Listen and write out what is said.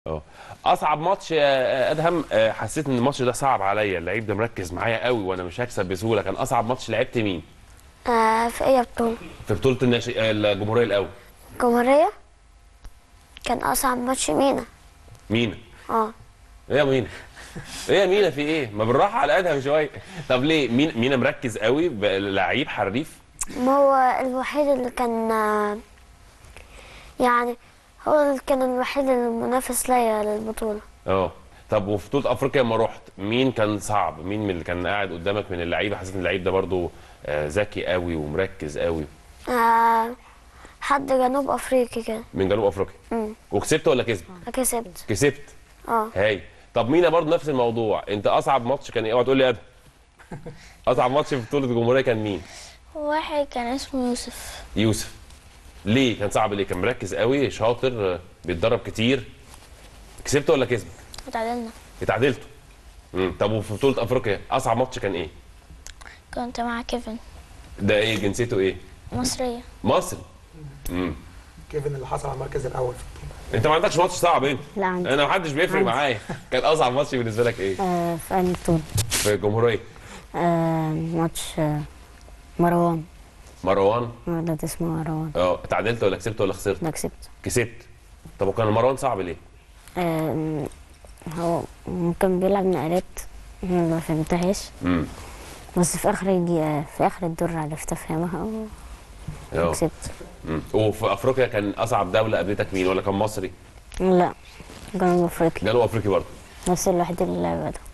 اه اصعب ماتش يا ادهم آه، حسيت ان الماتش ده صعب عليا اللعيب ده مركز معايا قوي وانا مش هكسب بسهوله كان اصعب ماتش لعبت مين آه في اي بطولة في بطوله الناشئ آه، الجمهوريه الاول جمهورية كان أصعب ماتش مينا مينا اه ايه يا مينا ايه يا مينا في ايه ما بالراحه على ادهم شويه طب ليه مين مينا مركز قوي ب- لعيب حريف ما هو الوحيد اللي كان آه، يعني هو اللي كان الوحيد المنافس ليا للبطولة اه طب وفي بطوله افريقيا لما رحت مين كان صعب مين من اللي كان قاعد قدامك من اللعيبه حسيت ان اللعيب ده برضو آه، ذكي قوي ومركز قوي آه حد جنوب أفريقي كده من جنوب افريقيا مم. وكسبت ولا كسب كسبت كسبت اه هاي طب مينا برضه نفس الموضوع انت اصعب ماتش كان ايه اوعى تقول لي ادهم اصعب ماتش في بطوله الجمهوريه كان مين واحد كان اسمه يوسف يوسف ليه كان صعب ليه كان مركز قوي شاطر آه، بيتدرب كتير كسبت ولا كسبت اتعادلنا اتعادلتوا امم طب وفي بطوله افريقيا اصعب ماتش كان ايه كنت مع كيفن ده ايه جنسيته ايه مصرية مصري امم كيفن اللي حصل على المركز الاول في البطوله انت ما عندكش ماتش صعب انت لا عندي انا ما حدش بيفرق عندي. معايا كان اصعب ماتش بالنسبه لك ايه آه في أي بطولة في الجمهوريه آه ماتش آه مروان مروان آه، ده اسمه مروان اه اتعادلت ولا كسبت ولا خسرت ده كسبت كسبت طب وكان مروان صعب ليه آه هو ممكن بيلعب نقلات ما فهمتهاش امم بس في آخر يجي آه في آخر الدور عرفت أفهمها اه وكسبت مم. وفي افريقيا كان اصعب دوله قابلتك مين ولا كان مصري لا جنوب أفريقيا جنوب افريقيا برضه نفس الوحيد اللي لعبته